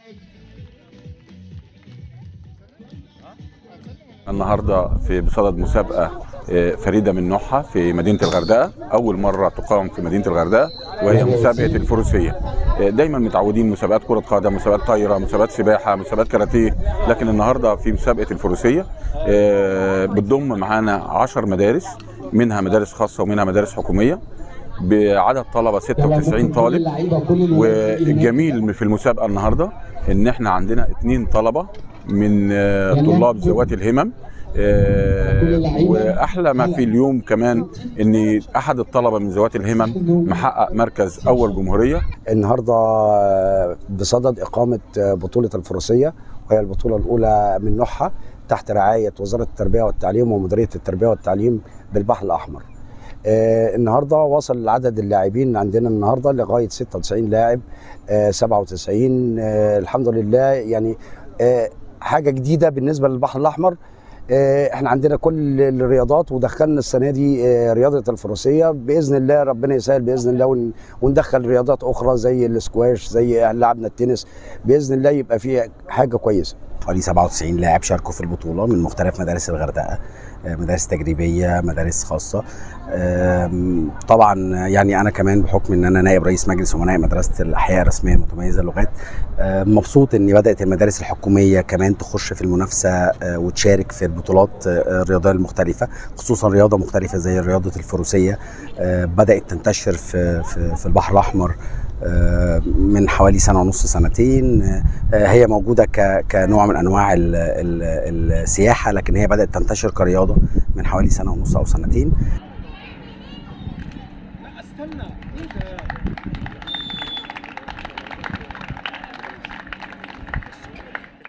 النهارده في بصدد مسابقه آه، فريده من نوعها في مدينه الغردقه اول مره تقام في مدينه الغردقه وهي مسابقه الفروسيه آه، دايما متعودين مسابقات كره قدم مسابقات طايره مسابقات سباحه مسابقات كاراتيه لكن النهارده في مسابقه الفروسيه آه، بتضم معانا 10 مدارس منها مدارس خاصه ومنها مدارس حكوميه بعدد طلبه 96 طالب والجميل في المسابقه النهارده ان احنا عندنا اثنين طلبه من آه، طلاب ذوات الهمم آه، واحلى ما في اليوم كمان ان احد الطلبه من ذوات الهمم محقق مركز اول جمهوريه النهارده بصدد اقامه بطوله الفروسيه وهي البطوله الاولى من نوعها تحت رعايه وزاره التربيه والتعليم ومديريه التربيه والتعليم بالبحر الاحمر. آه، النهارده وصل عدد اللاعبين عندنا النهارده لغايه 96 لاعب آه، 97 آه، الحمد لله يعني آه، حاجه جديده بالنسبه للبحر الاحمر آه، احنا عندنا كل الرياضات ودخلنا السنه دي آه، رياضه الفروسيه باذن الله ربنا يسهل باذن الله ون- وندخل رياضات اخرى زي السكواش زي لعبنا التنس باذن الله يبقى في حاجه كويسه حوالي 97 لاعب شاركوا في البطوله من مختلف مدارس الغردقه آه، مدارس تجريبيه مدارس خاصه آم، طبعا يعني انا كمان بحكم ان انا نائب رئيس مجلس امناء مدرسه الاحياء الرسميه المتميزه اللغات آه، مبسوط ان بدات المدارس الحكوميه كمان تخش في المنافسه آه، وتشارك في البطولات آه، الرياضيه المختلفه خصوصا رياضه مختلفه زي رياضه الفروسيه آه، بدات تنتشر في في, في البحر الاحمر آه، من حوالي سنه ونص سنتين آه، هي موجوده ك- كنوع من انواع ال- ال- السياحه لكن هي بدات تنتشر كرياضه من حوالي سنه ونص او سنتين